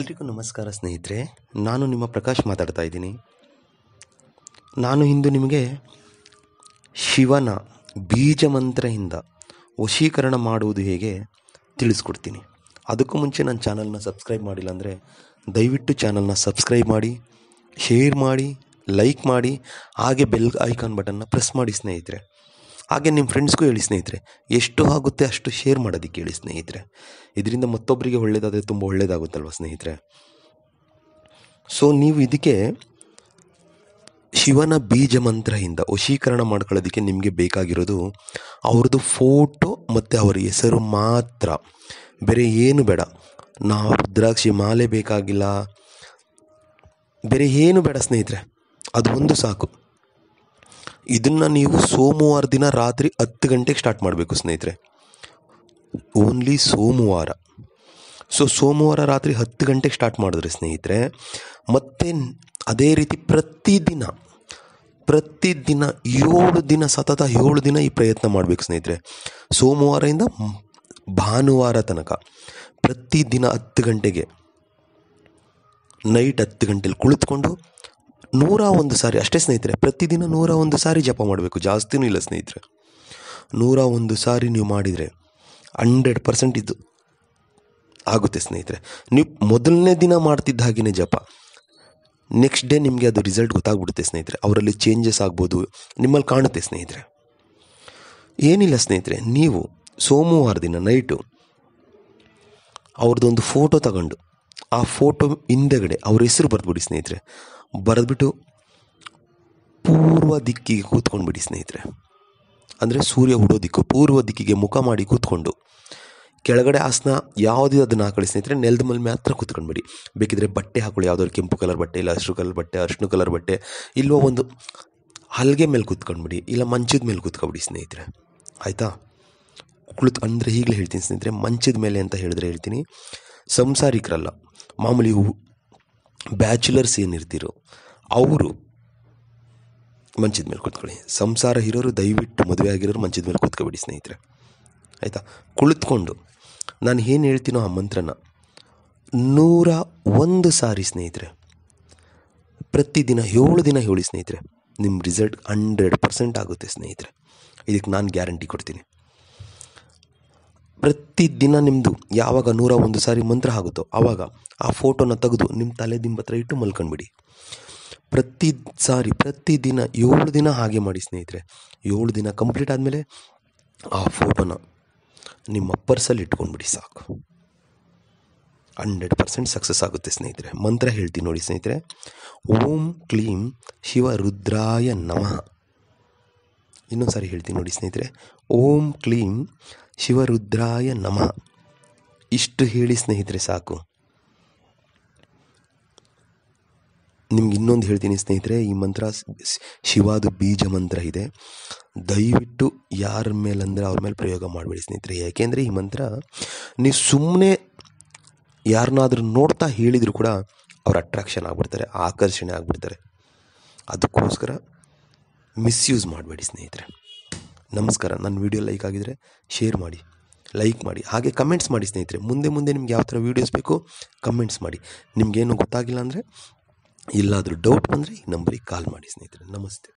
ಎಲ್ರಿಗೂ ನಮಸ್ಕಾರ ಸ್ನೇಹಿತರೆ ನಾನು ನಿಮ್ಮ ಪ್ರಕಾಶ್ ಮಾತಾಡ್ತಾ ಇದ್ದೀನಿ ನಾನು ಇಂದು ನಿಮಗೆ ಶಿವನ ಬೀಜ ಮಂತ್ರದಿಂದ ವಶೀಕರಣ ಮಾಡುವುದು ಹೇಗೆ ತಿಳಿಸ್ಕೊಡ್ತೀನಿ ಅದಕ್ಕೂ ಮುಂಚೆ ನನ್ನ ಚಾನಲ್ನ ಸಬ್ಸ್ಕ್ರೈಬ್ ಮಾಡಿಲ್ಲ ಅಂದರೆ ದಯವಿಟ್ಟು ಚಾನಲ್ನ ಸಬ್ಸ್ಕ್ರೈಬ್ ಮಾಡಿ ಶೇರ್ ಮಾಡಿ ಲೈಕ್ ಮಾಡಿ ಹಾಗೆ ಬೆಲ್ ಐಕಾನ್ ಬಟನ್ನ ಪ್ರೆಸ್ ಮಾಡಿ ಸ್ನೇಹಿತರೆ ಹಾಗೆ ನಿಮ್ಮ ಫ್ರೆಂಡ್ಸ್ಗೂ ಹೇಳಿ ಸ್ನೇಹಿತರೆ ಎಷ್ಟು ಆಗುತ್ತೆ ಅಷ್ಟು ಶೇರ್ ಮಾಡೋದಕ್ಕೆ ಹೇಳಿ ಸ್ನೇಹಿತರೆ ಇದರಿಂದ ಮತ್ತೊಬ್ಬರಿಗೆ ಒಳ್ಳೆಯದಾದರೆ ತುಂಬ ಒಳ್ಳೆಯದಾಗುತ್ತಲ್ವ ಸ್ನೇಹಿತರೆ ಸೊ ನೀವು ಇದಕ್ಕೆ ಶಿವನ ಬೀಜ ಮಂತ್ರದಿಂದ ವಶೀಕರಣ ಮಾಡ್ಕೊಳ್ಳೋದಕ್ಕೆ ನಿಮಗೆ ಬೇಕಾಗಿರೋದು ಅವ್ರದ್ದು ಫೋಟೋ ಮತ್ತು ಅವರ ಹೆಸರು ಮಾತ್ರ ಬೇರೆ ಏನು ಬೇಡ ನಾವು ರುದ್ರಾಕ್ಷಿ ಮಾಲೆ ಬೇಕಾಗಿಲ್ಲ ಬೇರೆ ಏನು ಬೇಡ ಸ್ನೇಹಿತರೆ ಅದು ಒಂದು ಸಾಕು ಇದನ್ನು ನೀವು ಸೋಮವಾರ ದಿನ ರಾತ್ರಿ ಹತ್ತು ಗಂಟೆಗೆ ಸ್ಟಾರ್ಟ್ ಮಾಡಬೇಕು ಸ್ನೇಹಿತರೆ ಓನ್ಲಿ ಸೋಮವಾರ ಸೊ ಸೋಮವಾರ ರಾತ್ರಿ ಹತ್ತು ಗಂಟೆಗೆ ಸ್ಟಾರ್ಟ್ ಮಾಡಿದ್ರೆ ಸ್ನೇಹಿತರೆ ಮತ್ತೆ ಅದೇ ರೀತಿ ಪ್ರತಿದಿನ ಪ್ರತಿದಿನ ಏಳು ದಿನ ಸತತ ಏಳು ದಿನ ಈ ಪ್ರಯತ್ನ ಮಾಡಬೇಕು ಸ್ನೇಹಿತರೆ ಸೋಮವಾರದಿಂದ ಮ್- ಭಾನುವಾರ ತನಕ ಪ್ರತಿದಿನ ಹತ್ತು ಗಂಟೆಗೆ ನೈಟ್ ಹತ್ತು ಗಂಟೆಲಿ ಕುಳಿತುಕೊಂಡು ನೂರ ಒಂದು ಸಾರಿ ಅಷ್ಟೇ ಸ್ನೇಹಿತರೆ ಪ್ರತಿದಿನ ನೂರ ಒಂದು ಸಾರಿ ಜಪ ಮಾಡಬೇಕು ಜಾಸ್ತಿನೂ ಇಲ್ಲ ಸ್ನೇಹಿತರೆ ನೂರ ಒಂದು ಸಾರಿ ನೀವು ಮಾಡಿದರೆ ಹಂಡ್ರೆಡ್ ಪರ್ಸೆಂಟ್ ಇದು ಆಗುತ್ತೆ ಸ್ನೇಹಿತರೆ ನೀವು ಮೊದಲನೇ ದಿನ ಮಾಡ್ತಿದ್ದ ಹಾಗೆಯೇ ಜಪ ನೆಕ್ಸ್ಟ್ ಡೇ ನಿಮಗೆ ಅದು ರಿಸಲ್ಟ್ ಗೊತ್ತಾಗ್ಬಿಡುತ್ತೆ ಸ್ನೇಹಿತರೆ ಅವರಲ್ಲಿ ಚೇಂಜಸ್ ಆಗ್ಬೋದು ನಿಮ್ಮಲ್ಲಿ ಕಾಣುತ್ತೆ ಸ್ನೇಹಿತರೆ ಏನಿಲ್ಲ ಸ್ನೇಹಿತರೆ ನೀವು ಸೋಮವಾರ ದಿನ ನೈಟು ಅವ್ರದ್ದೊಂದು ಫೋಟೋ ತಗೊಂಡು ಆ ಫೋಟೋ ಹಿಂದೆಗಡೆ ಅವ್ರ ಹೆಸರು ಬರೆದ್ಬಿಡಿ ಸ್ನೇಹಿತರೆ ಬರೆದ್ಬಿಟ್ಟು ಪೂರ್ವ ದಿಕ್ಕಿಗೆ ಕೂತ್ಕೊಂಡ್ಬಿಡಿ ಸ್ನೇಹಿತರೆ ಅಂದರೆ ಸೂರ್ಯ ಹುಡೋ ದಿಕ್ಕು ಪೂರ್ವ ದಿಕ್ಕಿಗೆ ಮುಖ ಮಾಡಿ ಕೂತ್ಕೊಂಡು ಕೆಳಗಡೆ ಆಸನ ಯಾವುದೇ ಅದನ್ನು ಹಾಕೊಳ್ಳಿ ಸ್ನೇಹಿತರೆ ನೆಲದ ಮೇಲೆ ಮಾತ್ರ ಕೂತ್ಕೊಂಡ್ಬಿಡಿ ಬೇಕಿದ್ರೆ ಬಟ್ಟೆ ಹಾಕೊಳ್ಳಿ ಯಾವುದಾದ್ರು ಕೆಂಪು ಕಲರ್ ಬಟ್ಟೆ ಇಲ್ಲ ಹಸಿರು ಕಲರ್ ಬಟ್ಟೆ ಅರ್ಶಿನ ಕಲರ್ ಬಟ್ಟೆ ಇಲ್ವೋ ಒಂದು ಹಲ್ಗೆ ಮೇಲೆ ಕೂತ್ಕೊಂಡ್ಬಿಡಿ ಇಲ್ಲ ಮಂಚದ ಮೇಲೆ ಕೂತ್ಕೊಬಿಡಿ ಸ್ನೇಹಿತರೆ ಆಯಿತಾ ಕುಳಿತು ಅಂದರೆ ಈಗಲೇ ಹೇಳ್ತೀನಿ ಸ್ನೇಹಿತರೆ ಮಂಚದ ಮೇಲೆ ಅಂತ ಹೇಳಿದ್ರೆ ಹೇಳ್ತೀನಿ ಸಂಸಾರಿಕರಲ್ಲ ಮಾಮೂಲಿ ಬ್ಯಾಚುಲರ್ಸ್ ಏನಿರ್ತೀರೋ ಅವರು ಮಂಚದ ಮೇಲೆ ಕೂತ್ಕೊಳ್ಳಿ ಸಂಸಾರ ಇರೋರು ದಯವಿಟ್ಟು ಮದುವೆ ಆಗಿರೋರು ಮಂಚದ ಮೇಲೆ ಕೂತ್ಕೊಬಿಡಿ ಸ್ನೇಹಿತರೆ ಆಯಿತಾ ಕುಳಿತುಕೊಂಡು ನಾನು ಏನು ಹೇಳ್ತೀನೋ ಆ ಮಂತ್ರನ ನೂರ ಒಂದು ಸಾರಿ ಸ್ನೇಹಿತರೆ ಪ್ರತಿದಿನ ಏಳು ದಿನ ಹೇಳಿ ಸ್ನೇಹಿತರೆ ನಿಮ್ಮ ರಿಸಲ್ಟ್ ಹಂಡ್ರೆಡ್ ಪರ್ಸೆಂಟ್ ಆಗುತ್ತೆ ಸ್ನೇಹಿತರೆ ಇದಕ್ಕೆ ನಾನು ಗ್ಯಾರಂಟಿ ಕೊಡ್ತೀನಿ ಪ್ರತಿದಿನ ನಿಮ್ಮದು ಯಾವಾಗ ನೂರ ಒಂದು ಸಾರಿ ಮಂತ್ರ ಆಗುತ್ತೋ ಆವಾಗ ಆ ಫೋಟೋನ ತೆಗೆದು ನಿಮ್ಮ ತಲೆ ದಿಂಬ ಹತ್ರ ಇಟ್ಟು ಮಲ್ಕೊಂಡ್ಬಿಡಿ ಪ್ರತಿ ಸಾರಿ ಪ್ರತಿದಿನ ಏಳು ದಿನ ಹಾಗೆ ಮಾಡಿ ಸ್ನೇಹಿತರೆ ಏಳು ದಿನ ಕಂಪ್ಲೀಟ್ ಆದಮೇಲೆ ಆ ಫೋಟೋನ ನಿಮ್ಮ ಪರ್ಸಲ್ಲಿ ಇಟ್ಕೊಂಡ್ಬಿಡಿ ಸಾಕು ಹಂಡ್ರೆಡ್ ಪರ್ಸೆಂಟ್ ಸಕ್ಸಸ್ ಆಗುತ್ತೆ ಸ್ನೇಹಿತರೆ ಮಂತ್ರ ಹೇಳ್ತೀನಿ ನೋಡಿ ಸ್ನೇಹಿತರೆ ಓಂ ಕ್ಲೀಂ ಶಿವ ರುದ್ರಾಯ ನಮಃ ಇನ್ನೊಂದು ಸಾರಿ ಹೇಳ್ತೀನಿ ನೋಡಿ ಸ್ನೇಹಿತರೆ ಓಂ ಕ್ಲೀಂ ಶಿವರುದ್ರಾಯ ನಮಃ ಇಷ್ಟು ಹೇಳಿ ಸ್ನೇಹಿತರೆ ಸಾಕು ನಿಮ್ಗೆ ಇನ್ನೊಂದು ಹೇಳ್ತೀನಿ ಸ್ನೇಹಿತರೆ ಈ ಮಂತ್ರ ಸ್- ಸ್- ಶಿವಾದು ಬೀಜ ಮಂತ್ರ ಇದೆ ದಯವಿಟ್ಟು ಯಾರ ಮೇಲಂದ್ರೆ ಅವ್ರ ಮೇಲೆ ಪ್ರಯೋಗ ಮಾಡಬೇಡಿ ಸ್ನೇಹಿತರೆ ಯಾಕೆಂದರೆ ಈ ಮಂತ್ರ ನೀವು ಸುಮ್ಮನೆ ಯಾರನ್ನಾದ್ರೂ ನೋಡ್ತಾ ಹೇಳಿದರೂ ಕೂಡ ಅವ್ರು ಅಟ್ರಾಕ್ಷನ್ ಆಗಿಬಿಡ್ತಾರೆ ಆಕರ್ಷಣೆ ಆಗಿಬಿಡ್ತಾರೆ ಅದಕ್ಕೋಸ್ಕರ ಮಿಸ್ಯೂಸ್ ಮಾಡಬೇಡಿ ಸ್ನೇಹಿತರೆ ನಮಸ್ಕಾರ ನನ್ನ ವಿಡಿಯೋ ಲೈಕ್ ಆಗಿದರೆ ಶೇರ್ ಮಾಡಿ ಲೈಕ್ ಮಾಡಿ ಹಾಗೆ ಕಮೆಂಟ್ಸ್ ಮಾಡಿ ಸ್ನೇಹಿತರೆ ಮುಂದೆ ಮುಂದೆ ನಿಮ್ಗೆ ಯಾವ ಥರ ವೀಡಿಯೋಸ್ ಬೇಕು ಕಮೆಂಟ್ಸ್ ಮಾಡಿ ನಿಮಗೇನು ಗೊತ್ತಾಗಿಲ್ಲ ಅಂದರೆ ಎಲ್ಲಾದರೂ ಡೌಟ್ ಬಂದರೆ ಈ ನಂಬರಿಗೆ ಕಾಲ್ ಮಾಡಿ ಸ್ನೇಹಿತರೆ ನಮಸ್ತೆ